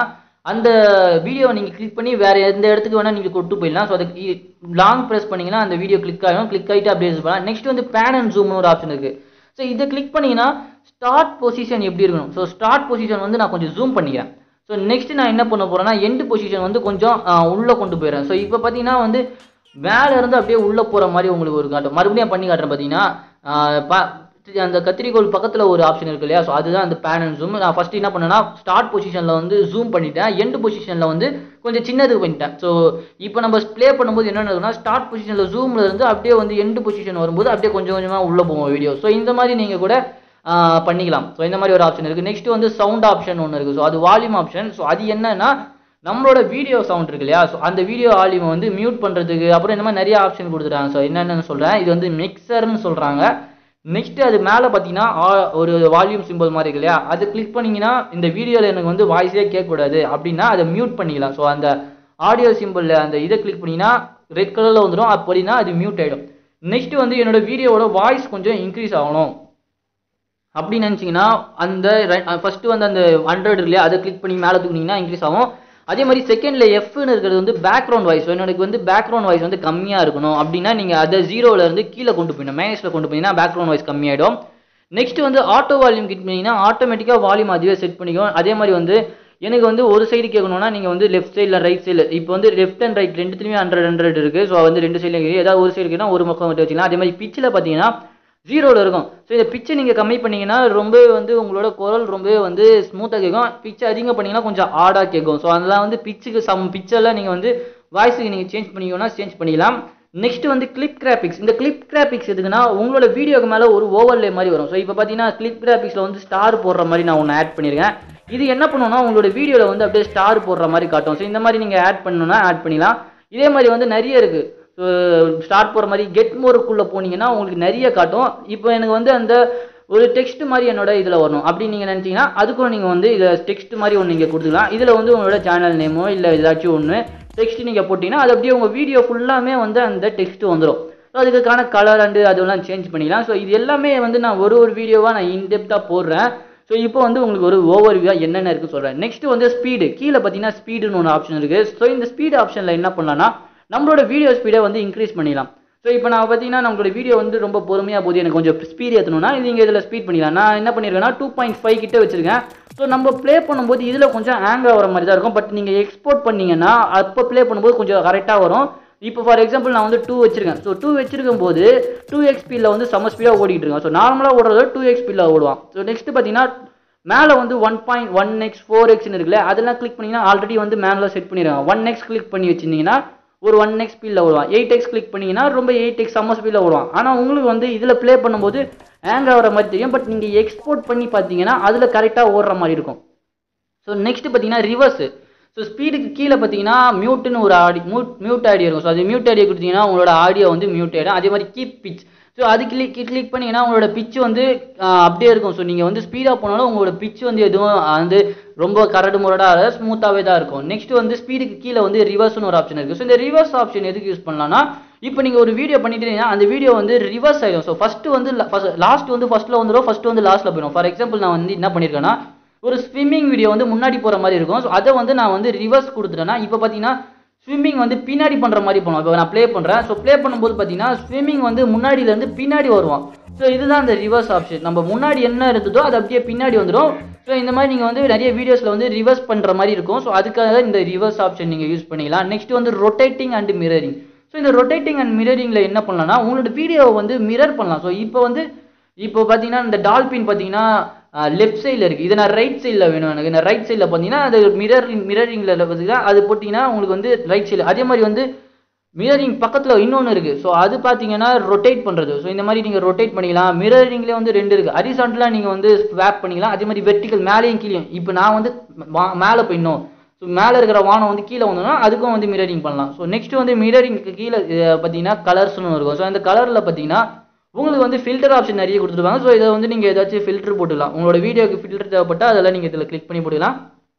அந்த வீடியோவை நீங்கள் கிளிக் பண்ணி வேறு எந்த இடத்துக்கு வேணால் நீங்கள் கொண்டு போயிடலாம் ஸோ அதுக்கு லாங் ப்ரெஸ் பண்ணிங்கன்னா அந்த வீடியோ கிளிக் ஆகும் கிளிக் ஆகிட்டு அப்படியே யூஸ் பண்ணலாம் நெக்ஸ்ட் வந்து பேன் அண்ட் ஜூம்னு ஒரு ஆப்ஷன் இருக்குது ஸோ இதை கிளிக் பண்ணிங்கன்னா ஸ்டார்ட் பொசிஷன் எப்படி இருக்கணும் ஸோ ஸ்டார்ட் பொசிஷன் வந்து நான் கொஞ்சம் ஜூம் பண்ணிக்கிறேன் ஸோ நெக்ஸ்ட் நான் என்ன பண்ண போகிறேன்னா எண்டு பொசிஷன் வந்து கொஞ்சம் உள்ளே கொண்டு போயிடுறேன் ஸோ இப்போ பார்த்தீங்கன்னா வந்து மேலே இருந்து அப்படியே உள்ளே போகிற மாதிரி உங்களுக்கு ஒரு காட்டும் மறுபடியும் பண்ணி காட்டுறேன் பார்த்தீங்கன்னா ஆஹ் பா- அந்த கத்திரிக்கோள் பக்கத்தில் ஒரு ஆப்ஷன் இருக்கு இல்லையா ஸோ அதுதான் அந்த பேன் அண்ட் ஜூம் நான் ஃபஸ்ட்டு என்ன பண்ணேன்னா ஸ்டார்ட் பொசிஷனில் வந்து ஜூம் பண்ணிட்டேன் எண்டு பொசிஷனில் வந்து கொஞ்சம் சின்னது பண்ணிட்டேன் ஸோ இப்போ நம்ம ப்ளே பண்ணும்போது என்ன நடக்கும்னா ஸ்டார்ட் பொசிஷனில் ஜூமில் இருந்து அப்படியே வந்து எண்டு பொசிஷன் வரும்போது அப்படியே கொஞ்சம் கொஞ்சமாக உள்ளே போவோம் வீடியோ ஸோ இந்த மாதிரி நீங்கள் கூட ஆஹ் பண்ணிக்கலாம் ஸோ இந்த மாதிரி ஒரு ஆப்ஷன் இருக்குது நெக்ஸ்ட் வந்து சவுண்ட் ஆப்ஷன் ஒன்று இருக்குது ஸோ அது வால்யூம் ஆப்ஷன் ஸோ அது என்னன்னா நம்மளோட வீடியோ சவுண்ட் இருக்கு இல்லையா ஸோ அந்த வீடியோ வால்யூமை வந்து மியூட் பண்ணுறதுக்கு அப்புறம் இந்த மாதிரி நிறைய ஆப்ஷன் கொடுத்துட்டாங்க ஸோ என்னென்னு சொல்கிறேன் இது வந்து மிக்சர்னு சொல்கிறாங்க நெக்ஸ்ட் அது மேலே பார்த்தீங்கன்னா ஆ- ஒரு வால்யூம் சிம்பிள் மாதிரி இருக்கு இல்லையா அது கிளிக் பண்ணீங்கன்னா இந்த வீடியோவில் எனக்கு வந்து வாய்ஸே கேட்கக்கூடாது அப்படின்னா அதை மியூட் பண்ணிக்கலாம் ஸோ அந்த ஆடியோ சிம்பிளில் அந்த இதை கிளிக் பண்ணிங்கன்னா ரெட் கலரில் வந்துடும் அப்படின்னா அது மியூட் ஆகிடும் நெக்ஸ்ட் வந்து என்னோட வீடியோவோட வாய்ஸ் கொஞ்சம் இன்க்ரீஸ் ஆகணும் அப்படின்னு நினச்சிங்கன்னா அந்த ஃபர்ஸ்ட் வந்து அந்த ஹண்ட்ரட் இல்லையா அதை கிளிக் பண்ணி மேலே தூக்குனீங்கன்னா இன்க்ரீஸ் ஆகும் அதே மாதிரி செகண்ட்ல எஃப்னு இருக்கிறது வந்து பேக்ரவுண்ட் வாய்ஸ் எனக்கு வந்து பேக்ரவுண்ட் வாய்ஸ் வந்து கம்மியாக இருக்கணும் அப்படின்னா நீங்கள் அதை ஜீரோல இருந்து கீழே கொண்டு போயிடணும் மைனஸில் கொண்டு போனீங்கன்னா பேக்ரவுண்ட் வாய்ஸ் கம்மியாயிடும் நெக்ஸ்ட் வந்து ஆட்டோ வால்யூம் கிளிக் பண்ணீங்கன்னா ஆட்டோமேட்டிக்காக வால்யூம் அதுவே செட் பண்ணிக்கும் அதே மாதிரி வந்து எனக்கு வந்து ஒரு சைடு கேட்கணும்னா நீங்கள் வந்து லெஃப்ட் சைடில் ரைட் சைடில் இப்போ வந்து லெஃப்ட் அண்ட் ரைட் ரெண்டுத்துலையுமே ஹண்ட்ரட் ஹண்ட்ரட் இருக்குது ஸோ வந்து ரெண்டு சைடில் ஏதாவது ஒரு சைடு இருக்குன்னா ஒரு பக்கம் மட்டும் வச்சுக்கலாம் அதே மாதிரி பிச்சில் பார்த்தீங்கன்னா ஜீரோவில் இருக்கும் ஸோ இந்த பிச்சை நீங்கள் கம்மி பண்ணீங்கன்னா ரொம்பவே வந்து உங்களோட குரல் ரொம்பவே வந்து ஸ்மூத்தாக கேட்கும் பிச்சை அதிகம் பண்ணீங்கன்னா கொஞ்சம் ஆடாக கேட்கும் ஸோ அதெல்லாம் வந்து பிச்சுக்கு சம் பிச்செல்லாம் நீங்கள் வந்து வாய்ஸுக்கு நீங்கள் சேஞ்ச் பண்ணிக்கணும்னா சேஞ்ச் பண்ணிக்கலாம் நெக்ஸ்ட் வந்து கிளிப் கிராபிக்ஸ் இந்த கிளிப் கிராபிக்ஸ் எதுக்குன்னா உங்களோட வீடியோக்கு மேலே ஒரு ஓவர்லே மாதிரி வரும் ஸோ இப்போ பார்த்தீங்கன்னா கிளிப் கிராபிக்ஸில் வந்து ஸ்டார் போடுற மாதிரி நான் ஒன்று ஆட் பண்ணியிருக்கேன் இது என்ன பண்ணுன்னா உங்களோட வீடியோவில் வந்து அப்படியே ஸ்டார் போடுற மாதிரி காட்டும் ஸோ இந்த மாதிரி நீங்கள் ஆட் பண்ணணும்னா ஆட் பண்ணிக்கலாம் இதே மாதிரி வந்து நிறைய இருக்குது ஸோ ஸ்டார்ட் போகிற மாதிரி கெட் மோருக்குள்ளே போனீங்கன்னா உங்களுக்கு நிறைய காட்டும் இப்போ எனக்கு வந்து அந்த ஒரு டெக்ஸ்ட் மாதிரி என்னோட இதில் வரணும் அப்படின்னு நீங்கள் நினச்சிங்கன்னா அதுக்கும் நீங்கள் வந்து இதில் டெக்ஸ்ட் மாதிரி ஒன்று நீங்கள் கொடுத்துக்கலாம் இதில் வந்து உங்களோட சேனல் நேமோ இல்லை ஏதாச்சும் ஒன்று டெக்ஸ்ட் நீங்கள் போட்டிங்கன்னா அது அப்படியே உங்கள் வீடியோ ஃபுல்லாமே வந்து அந்த டெக்ஸ்ட் வந்துடும் ஸோ அதுக்கான கலர் அண்டு அதெல்லாம் சேஞ்ச் பண்ணிக்கலாம் ஸோ இது எல்லாமே வந்து நான் ஒரு ஒரு வீடியோவாக நான் இன்டெப்த்தாக போடுறேன் ஸோ இப்போ வந்து உங்களுக்கு ஒரு ஓவர் வியூவாக என்னென்ன இருக்குது சொல்கிறேன் நெக்ஸ்ட் வந்து ஸ்பீடு கீழே பார்த்தீங்கன்னா ஸ்பீடுன்னு ஒன்று ஆப்ஷன் இருக்குது ஸோ இந்த ஸ்பீடு ஆப்ஷனில் என்ன பண்ணலாம்னா நம்மளோட வீடியோ ஸ்பீடை வந்து இன்க்ரீஸ் பண்ணிடலாம் ஸோ இப்போ நான் பார்த்தீங்கன்னா நம்மளோட வீடியோ வந்து ரொம்ப பொறுமையாக போகுது எனக்கு கொஞ்சம் ஸ்பீட் ஏற்றணும்னா நீங்கள் இதில் ஸ்பீட் பண்ணிக்கலாம் நான் என்ன பண்ணியிருக்கேன்னா டூ பாயிண்ட் ஃபைவ் கிட்ட வச்சிருக்கேன் ஸோ நம்ம ப்ளே பண்ணும்போது இதில் கொஞ்சம் ஹேங் ஆகிற மாதிரி தான் இருக்கும் பட் நீங்கள் எக்ஸ்போர்ட் பண்ணீங்கன்னா அப்போ ப்ளே பண்ணும்போது கொஞ்சம் கரெக்டாக வரும் இப்போ ஃபார் எக்ஸாம்பிள் நான் வந்து டூ வச்சிருக்கேன் ஸோ டூ வச்சிருக்கும் போது டூ எக்ஸ் ஸ்பீடில் வந்து செம்ம ஸ்பீடாக ஓடிட்டு இருக்கேன் ஸோ நார்மலாக ஓடுறத டூ எக்ஸ் ஸ்பீடில் ஓடுவான் ஸோ நெக்ஸ்ட் பார்த்தீங்கன்னா மேலே வந்து one point one x four எக்ஸ்னு இருக்குல்ல அதெல்லாம் கிளிக் பண்ணிங்கன்னா ஆல்ரெடி வந்து மேனில் செட் பண்ணிடுறாங்க ஒன் எக்ஸ் கிளிக் பண்ணி வச்சிருந்தீங்கன்னா ஒரு ஒன் எக்ஸ் ஸ்பீடில் ஓடுவான் எயிட் எக்ஸ் கிளிக் பண்ணீங்கன்னா ரொம்ப எயிட் எக்ஸ் செம்ம ஸ்பீடில் ஓடுவான் ஆனால் உங்களுக்கு வந்து இதில் ப்ளே பண்ணும்போது ஹேங் ஆகிற மாதிரி தெரியும் பட் நீங்கள் எக்ஸ்போர்ட் பண்ணி பார்த்தீங்கன்னா அதில் கரெக்டாக ஓடுற மாதிரி இருக்கும் ஸோ நெக்ஸ்ட் பார்த்தீங்கன்னா ரிவர்ஸ் ஸோ ஸ்பீடுக்கு கீழே பார்த்தீங்கன்னா மியூட்னு ஒரு ஆடி மியூட் மியூட் ஆடியோ இருக்கும் ஸோ அது மியூட் ஆடியோ கொடுத்தீங்கன்னா உங்களோட ஆடியோ வந்து மியூட் ஆகிடும் அதே மாதிரி கீப் பிச் ஸோ அது கிளிக் கிளிக் பண்ணீங்கன்னா உங்களோட பிச் வந்து ஆஹ், அப்படியே இருக்கும் ஸோ நீங்கள் வந்து ஸ்பீடாக போனாலும் உங்களோட பிச் வந்து எதுவும் வந்து ரொம்ப கரடு முரடாக ஸ்மூத்தாகவே தான் இருக்கும் நெக்ஸ்ட் வந்து ஸ்பீடுக்கு கீழே வந்து ரிவர்ஸ்னு ஒரு ஆப்ஷன் இருக்குது ஸோ இந்த ரிவர்ஸ் ஆப்ஷன் எதுக்கு யூஸ் பண்ணலாம்னா இப்போ நீங்கள் ஒரு வீடியோ பண்ணிட்டீங்கன்னா அந்த வீடியோ வந்து ரிவர்ஸ் ஆகிடும் ஸோ ஃபஸ்ட்டு வந்து லாஸ்ட் வந்து ஃபஸ்ட்டில் வந்துடும் ஃபஸ்ட்டு வந்து லாஸ்ட்டில் போயிடும் ஃபார் எக்ஸாம்பிள் நான் வந்து என்ன பண்ணியிருக்கேன்னா ஒரு ஸ்விம்மிங் வீடியோ வந்து முன்னாடி போகிற மாதிரி இருக்கும் ஸோ அதை வந்து நான் வந்து ரிவர்ஸ் கொடுத்துட்டேன்னா இப்போ பார்த்தீங்கன்னா ஸ்விம்மிங் வந்து பின்னாடி பண்ணுற மாதிரி போகணும் இப்போ நான் ப்ளே பண்ணுறேன் ஸோ ப்ளே பண்ணும்போது பார்த்தீங்கன்னா ஸ்விம்மிங் வந்து முன்னாடியிலேருந்து பின்னாடி வருவான் ஸோ இதுதான் அந்த ரிவர்ஸ் ஆப்ஷன் நம்ம முன்னாடி என்ன இருந்ததோ அது அப்படியே பின்னாடி வந்துடும் ஸோ இந்த மாதிரி நீங்கள் வந்து நிறைய வீடியோஸில் வந்து ரிவர்ஸ் பண்ணுற மாதிரி இருக்கும் ஸோ அதுக்காக தான் இந்த ரிவர்ஸ் ஆப்ஷன் நீங்கள் யூஸ் பண்ணிக்கலாம் நெக்ஸ்ட் வந்து ரொட்டேட்டிங் அண்ட் மிரரிங் ஸோ இந்த ரொட்டேட்டிங் அண்ட் மிரரிங்கில் என்ன பண்ணலாம்னா உங்களோட வீடியோவை வந்து மிரர் பண்ணலாம் ஸோ இப்போ வந்து இப்போ பார்த்தீங்கன்னா இந்த டால்பின் பார்த்தீங்கன்னா லெஃப்ட் சைடில் இருக்குது இது நான் ரைட் சைடில் வேணும் எனக்கு நான் ரைட் சைடில் பார்த்தீங்கன்னா அது மிரர் மிரரிங்கில் பார்த்தீங்கன்னா அது போட்டிங்கன்னா உங்களுக்கு வந்து ரைட் சைடில் அதே மாதிரி வந்து மிரரிங் பக்கத்தில் இன்னொன்று இருக்குது ஸோ அது பார்த்தீங்கன்னா ரொட்டேட் பண்ணுறது ஸோ இந்த மாதிரி நீங்கள் ரொட்டேட் பண்ணிக்கலாம் மிரரிங்லேயே வந்து ரெண்டு இருக்குது ஹரிசாண்டலாக நீங்கள் வந்து ஸ்வாப் பண்ணிக்கலாம் அதே மாதிரி வெர்டிக்கல் மேலேயும் கீழேயும் இப்போ நான் வந்து வா- மேலே போயிடணும் ஸோ மேலே இருக்கிற வானம் வந்து கீழே வந்தோம்னா அதுக்கும் வந்து மிரரிங் பண்ணலாம் ஸோ நெக்ஸ்ட் வந்து மிரரிங்க்கு கீழே அஹ், பார்த்தீங்கன்னா கலர்ஸ்னு இருக்கும் ஸோ அந்த கலரில் பார்த்தீங்கன்னா உங்களுக்கு வந்து ஃபில்டர் ஆப்ஷன் நிறைய கொடுத்துருப்பாங்க ஸோ இதை வந்து நீங்கள் ஏதாச்சும் ஃபில்டர் போட்டுக்கலாம் உங்களோட வீடியோக்கு ஃபில்டர் தேவைப்பட்டால் அதெல்லாம் நீங்கள் இதில் கிளிக் பண்ணி போட்டுக்கலாம்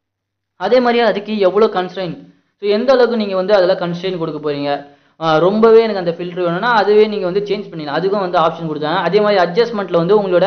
அதே மாதிரி அதுக்கு எவ்வளோ கன்ஸ்ட்ரெயின் ஸோ எந்த அளவுக்கு நீங்கள் வந்து அதில் கன்ஸ்ட்ரெயின் கொடுக்க போகிறீங்க ரொம்பவே எனக்கு அந்த ஃபில்டர் வேணும்னா அதுவே நீங்கள் வந்து சேஞ்ச் பண்ணிக்கலாம் அதுக்கும் வந்து ஆப்ஷன் கொடுத்தாங்க அதே மாதிரி அட்ஜஸ்ட்மெண்ட்டில் வந்து உங்களோட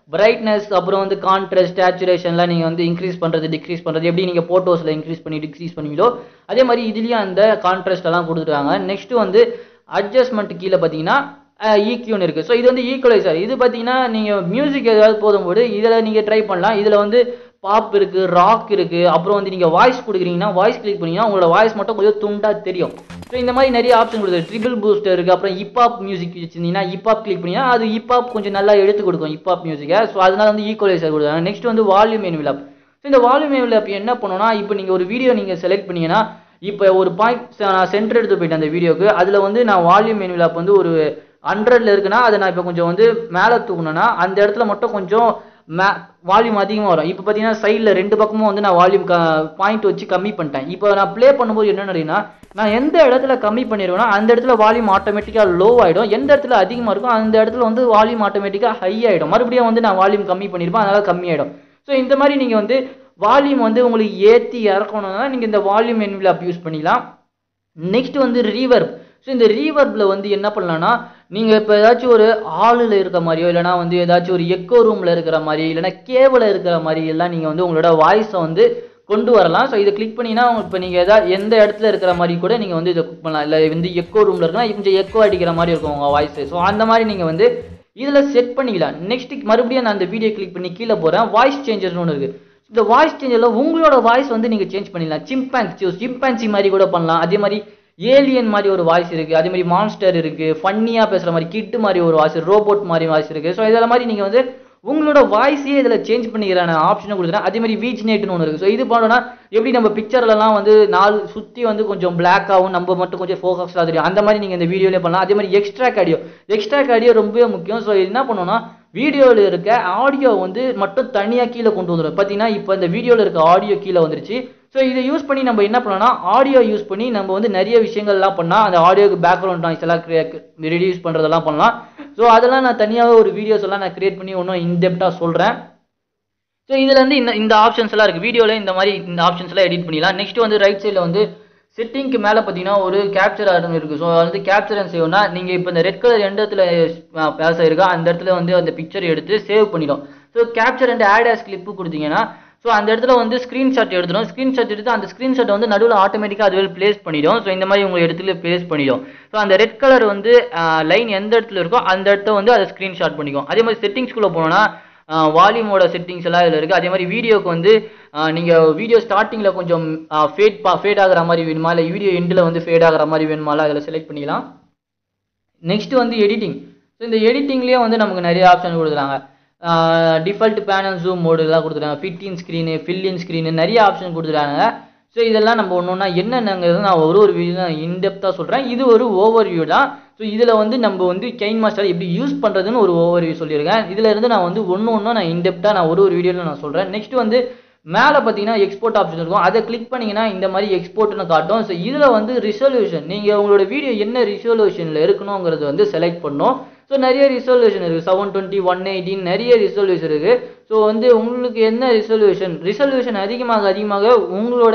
பிரைட்னஸ் அப்புறம் வந்து கான்ட்ராஸ்ட் சேச்சுரேஷன்லாம் நீங்கள் வந்து இன்க்ரீஸ் பண்ணுறது டிக்ரீஸ் பண்ணுறது எப்படி நீங்கள் ஃபோட்டோஸில் இன்க்ரீஸ் பண்ணி டிக்ரீஸ் பண்ணுவீங்களோ அதே மாதிரி இதுலேயும் அந்த கான்ட்ராஸ்ட் எல்லாம் கொடுத்துருக்காங்க நெக்ஸ்ட் வந்து அட்ஜஸ்ட்மெண்ட் கீழே பார்த்தீங்கன்னா ஈக்யூன்னு இருக்குது ஸோ இது வந்து ஈக்குவலைசர் இது பார்த்தீங்கன்னா நீங்கள் மியூசிக் ஏதாவது போதும்போது இதில் நீங்கள் ட்ரை பண்ணலாம் இதில் வந்து பாப் இருக்குது ராக் இருக்குது அப்புறம் வந்து நீங்கள் வாய்ஸ் கொடுக்குறீங்கன்னா வாய்ஸ் கிளிக் பண்ணீங்கன்னா உங்களோட வாய்ஸ் மட்டும் கொஞ்சம் துண்டாக தெரியும் ஸோ இந்த மாதிரி நிறைய ஆப்ஷன் கொடுக்குது ட்ரிபிள் பூஸ்டர் இருக்குது அப்புறம் ஹிப்ஹாப் மியூசிக் வச்சிருந்தீங்கன்னா ஹிப்ஹாப் கிளிக் பண்ணிங்கன்னா அது ஹிப்ஹாப் கொஞ்சம் நல்லா எடுத்து கொடுக்கும் ஹிப்ஹாப் மியூசிக்கை ஸோ அதனால வந்து ஈக்குவலைசர் கொடுக்குறாங்க நெக்ஸ்ட் வந்து வால்யூம் என்விலப் ஸோ இந்த வால்யூம் என்விலப் என்ன பண்ணணும்னா இப்போ நீங்கள் ஒரு வீடியோ நீங்கள் செலக்ட் பண்ணீங்கன்னா இப்போ ஒரு பாயிண்ட் நான் சென்டர் எடுத்து போயிட்டேன் அந்த வீடியோக்கு அதில் வந்து நான் வால்யூம் என்விலப் வந்து ஒரு ஹண்ட்ரட்ல இருக்குன்னா அதை நான் இப்போ கொஞ்சம் வந்து மேலே தூக்கணும்னா அந்த இடத்துல மட்டும் கொஞ்சம் மே வால்யூம் அதிகமாக வரும் இப்போ பார்த்தீங்கன்னா சைடில் ரெண்டு பக்கமும் வந்து நான் வால்யூம் க பாயிண்ட் வச்சு கம்மி பண்ணிட்டேன் இப்போ நான் ப்ளே பண்ணும்போது என்ன நடக்குதுன்னா நான் எந்த இடத்துல கம்மி பண்ணிடுவேன்னா அந்த இடத்துல வால்யூம் ஆட்டோமேட்டிக்காக லோ ஆகிடும் எந்த இடத்துல அதிகமாக இருக்கும் அந்த இடத்துல வந்து வால்யூம் ஆட்டோமேட்டிக்காக ஹை ஆகிடும் மறுபடியும் வந்து நான் வால்யூம் கம்மி பண்ணியிருப்பேன் அதனால் கம்மியாயிடும் ஸோ இந்த மாதிரி நீங்கள் வந்து வால்யூம் வந்து உங்களுக்கு ஏற்றி இறக்கணும்னா நீங்கள் இந்த வால்யூம் என்விலாப் யூஸ் பண்ணிக்கலாம் நெக்ஸ்ட் வந்து ரீவர்ப் ஸோ இந்த ரீவர்பில் வந்து என்ன பண்ணலாம்னா நீங்கள் இப்போ ஏதாச்சும் ஒரு ஹாலில் இருக்க மாதிரியோ இல்லைனா வந்து ஏதாச்சும் ஒரு எக்கோ ரூமில் இருக்கிற மாதிரி இல்லைனா கேபில் இருக்கிற மாதிரி எல்லாம் நீங்கள் வந்து உங்களோட வாய்ஸை வந்து கொண்டு வரலாம் ஸோ இதை கிளிக் பண்ணிங்கன்னா இப்போ நீங்கள் எதாவது எந்த இடத்துல இருக்கிற மாதிரி கூட நீங்கள் வந்து இதை கிளிக் பண்ணலாம் இல்லை வந்து எக்கோ ரூமில் இருக்குன்னா கொஞ்சம் எக்கோ அடிக்கிற மாதிரி இருக்கும் உங்கள் வாய்ஸ் ஸோ அந்த மாதிரி நீங்கள் வந்து இதில் செட் பண்ணிக்கலாம் நெக்ஸ்ட் மறுபடியும் நான் அந்த வீடியோ கிளிக் பண்ணி கீழே போகிறேன் வாய்ஸ் சேஞ்சர்னு ஒன்று இருக்குது இந்த வாய்ஸ் சேஞ்சரில் உங்களோட வாய்ஸ் வந்து நீங்கள் சேஞ்ச் பண்ணிடலாம் சிம்பான்சி சிம்பான்சி மாதிரி கூட பண்ணலாம் அதே மாதிரி ஏலியன் மாதிரி ஒரு வாய்ஸ் இருக்குது அதே மாதிரி மான்ஸ்டர் இருக்குது ஃபன்னியாக பேசுகிற மாதிரி கிட்டு மாதிரி ஒரு வாய்ஸ் ரோபோட் மாதிரி வாய்ஸ் இருக்குது ஸோ இதெல்லாம் மாதிரி நீங்கள் வந்து உங்களோட வாய்ஸையே இதில் சேஞ்ச் பண்ணிக்கிறான ஆப்ஷனை கொடுத்துறேன் அதே மாதிரி வீச் நைட்னு ஒன்று இருக்குது ஸோ இது பண்ணோன்னா எப்படி நம்ம பிக்சர்லலாம் வந்து நாலு சுற்றி வந்து கொஞ்சம் பிளாக்காகவும் நம்ம மட்டும் கொஞ்சம் ஃபோக்கஸ்டாக தெரியும் அந்த மாதிரி நீங்கள் இந்த வீடியோலேயே பண்ணலாம் அதே மாதிரி எக்ஸ்ட்ரா ஆடியோ எக்ஸ்ட்ரா ஆடியோ ரொம்பவே முக்கியம் ஸோ என்ன பண்ணோன்னா வீடியோவில் இருக்க ஆடியோ வந்து மட்டும் தனியாக கீழே கொண்டு வந்துடும் பார்த்தீங்கன்னா இப்போ இந்த வீடியோவில் இருக்க ஆடியோ கீழே வந்துருச்சு ஸோ இதை யூஸ் பண்ணி நம்ம என்ன பண்ணோம்னா ஆடியோ யூஸ் பண்ணி நம்ம வந்து நிறைய விஷயங்கள்லாம் பண்ணால் அந்த ஆடியோக்கு பேக்ரவுண்ட் நாய்ஸ் எல்லாம் ரெடியூஸ் பண்ணுறதெல்லாம் பண்ணலாம் ஸோ அதெல்லாம் நான் தனியாக ஒரு வீடியோஸ் எல்லாம் நான் கிரியேட் பண்ணி இன்னும் இன்டெப்டாக சொல்கிறேன் ஸோ இதில் வந்து இந்த இந்த ஆப்ஷன்ஸ் எல்லாம் இருக்குது வீடியோவில் இந்த மாதிரி இந்த ஆப்ஷன்ஸ் எல்லாம் எடிட் பண்ணிடலாம் நெக்ஸ்ட் வந்து ரைட் சைடில் வந்து செட்டிங்க்கு மேலே பார்த்தீங்கன்னா ஒரு கேப்சர் ஆட்டம் இருக்குது ஸோ வந்து கேப்சர் அண்ட் சேவ்னா நீங்கள் இப்போ இந்த ரெட் கலர் எந்த இடத்துல பேச இருக்கோ அந்த இடத்துல வந்து அந்த பிக்சர் எடுத்து சேவ் பண்ணிடும் so capture and add as clip கொடுத்தீங்கன்னா ஸோ அந்த இடத்துல வந்து ஸ்க்ரீன்ஷாட் எடுத்துடும் ஸ்க்ரீன்ஷாட் எடுத்து அந்த ஸ்க்ரீன்ஷாட் வந்து நடுவில் ஆட்டோமேட்டிக்காக அதுவே பிளேஸ் பண்ணிடும் ஸோ இந்த மாதிரி உங்கள் இடத்துல பிளேஸ் பண்ணிடும் ஸோ அந்த ரெட் கலர் வந்து லைன் எந்த இடத்துல இருக்கோ அந்த இடத்த வந்து அதை ஸ்க்ரீன்ஷாட் பண்ணிக்கும் அதே மாதிரி செட்டிங்ஸ்குள்ளே போனோன்னா வால்யூமோட செட்டிங்ஸ் எல்லாம் இதில் இருக்குது அதே மாதிரி வீடியோக்கு வந்து நீங்கள் வீடியோ ஸ்டார்டிங்கில் கொஞ்சம் ஃபேட் பா ஃபேட் ஆகிற மாதிரி வேணுமா இல்லை வீடியோ எண்டில் வந்து ஃபேட் ஆகிற மாதிரி வேணுமாலாம் அதில் செலக்ட் பண்ணிக்கலாம் நெக்ஸ்ட் வந்து எடிட்டிங் ஸோ இந்த எடிட்டிங்லேயே வந்து நமக்கு நிறைய ஆப்ஷன் கொடுக்குறாங்க டிஃபால்ட் பேனல் ஜூம் மோடுலாம் கொடுத்துருக்காங்க ஃபிட்டின் ஸ்க்ரீனு ஃபில்லின் ஸ்க்ரீனு நிறைய ஆப்ஷன் கொடுத்துருக்காங்க ஸோ இதெல்லாம் நம்ம ஒன்று ஒன்றா என்னென்னங்கிறது நான் ஒரு ஒரு வீடியோ நான் இன்டெப்த்தாக சொல்கிறேன் இது ஒரு ஓவர் வியூ தான் ஸோ இதில் வந்து நம்ம வந்து கெயின் மாஸ்டர் எப்படி யூஸ் பண்ணுறதுன்னு ஒரு ஓவர் வியூ சொல்லியிருக்கேன் இதில் இருந்து நான் வந்து ஒன்று ஒன்றும் நான் இன்டெப்த்தாக நான் ஒரு ஒரு வீடியோவில் நான் சொல்கிறேன் நெக்ஸ்ட் வந்து மேலே பார்த்தீங்கன்னா எக்ஸ்போர்ட் ஆப்ஷன் இருக்கும் அதை கிளிக் பண்ணிங்கன்னா இந்த மாதிரி எக்ஸ்போர்ட்னு காட்டும் ஸோ இதில் வந்து ரிசல்யூஷன் நீங்கள் உங்களோட வீடியோ என்ன ரிசல்யூஷனில் இருக்கணுங்கிறது வந்து செலக்ட் பண்ணணும் ஸோ நிறைய ரிசல்யூஷன் இருக்குது செவன் டுவெண்ட்டி ஒன் எயிட்டின் நிறைய ரிசல்யூஷன் இருக்குது ஸோ வந்து உங்களுக்கு என்ன ரிசல்யூஷன் ரிசல்யூஷன் அதிகமாக அதிகமாக உங்களோட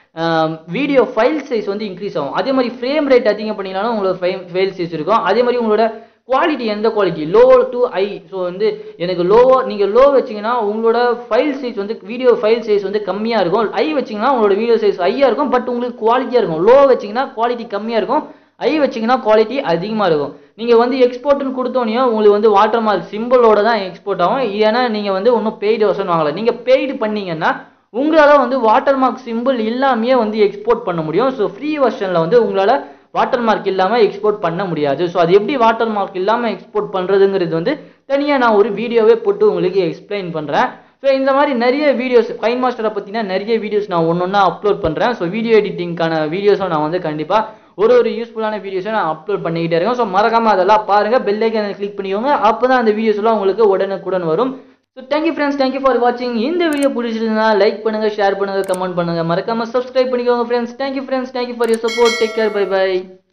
வீடியோ ஃபைல் சைஸ் வந்து இன்க்ரீஸ் ஆகும் அதே மாதிரி ஃப்ரேம் ரேட் அதிகம் பண்ணிங்கனாலும் உங்களோட ஃபைல் சைஸ் இருக்கும் அதே மாதிரி உங்களோட குவாலிட்டி எந்த quality low to high so வந்து எனக்கு லோவோ நீங்கள் லோ வச்சிங்கன்னா உங்களோட ஃபைல் சைஸ் வந்து வீடியோ ஃபைல் சைஸ் வந்து கம்மியாக இருக்கும் ஹை வச்சிங்கன்னா உங்களோட வீடியோ சைஸ் ஹையாக இருக்கும் பட் உங்களுக்கு குவாலிட்டியாக இருக்கும் லோ வச்சிங்கன்னா குவாலிட்டி கம்மியாக இருக்கும் ஹை வச்சிங்கன்னா குவாலிட்டி அதிகமாக இருக்கும் நீங்கள் வந்து எக்ஸ்போர்ட்னு கொடுத்தோன்னே உங்களுக்கு வந்து வாட்டர் மார்க் சிம்பிளோட தான் எக்ஸ்போர்ட் ஆகும் ஏன்னா நீங்கள் வந்து ஒன்றும் பெய்டு வருஷன் வாங்கலை நீங்கள் பெய்டு பண்ணீங்கன்னா உங்களால் வந்து வாட்டர் மார்க் சிம்பிள் இல்லாமையே வந்து எக்ஸ்போர்ட் பண்ண முடியும் ஸோ ஃப்ரீ வெர்ஷனில் வந்து உங்களால் வாட்டர் மார்க் இல்லாமல் எக்ஸ்போர்ட் பண்ண முடியாது ஸோ அது எப்படி வாட்டர் மார்க் இல்லாமல் எக்ஸ்போர்ட் பண்ணுறதுங்கிறது வந்து தனியாக நான் ஒரு வீடியோவே போட்டு உங்களுக்கு எக்ஸ்பிளைன் பண்ணுறேன் ஸோ இந்த மாதிரி நிறைய வீடியோஸ் ஃபைன் மாஸ்டரை பற்றினா நிறைய வீடியோஸ் நான் ஒன்று ஒன்றா அப்லோட் பண்ணுறேன் ஸோ வீடியோ எடிட்டிங்க்கான வீடியோஸும் நான் வந்து கண்டிப்பாக ஒரு ஒரு யூஸ்ஃபுல்லான வீடியோஸை நான் அப்லோட் பண்ணிக்கிட்டே இருக்கேன் ஸோ மறக்காமல் அதெல்லாம் பாருங்கள் பெல் ஐக்கனை கிளிக் பண்ணிக்கோங்க அப்போ தான் அந்த வீடியோஸ்லாம் உங்களுக்கு உடனுக்குடன் வரும் so thank you friends thank you for வாட்சிங் இந்த வீடியோ பிடிச்சிருந்தா லைக் பண்ணுங்கள் ஷேர் பண்ணுங்கள் கமெண்ட் பண்ணுங்கள் மறக்காமல் சப்ஸ்கிரைப் பண்ணிக்கோங்க friends thank you friends thank you for your support take care bye by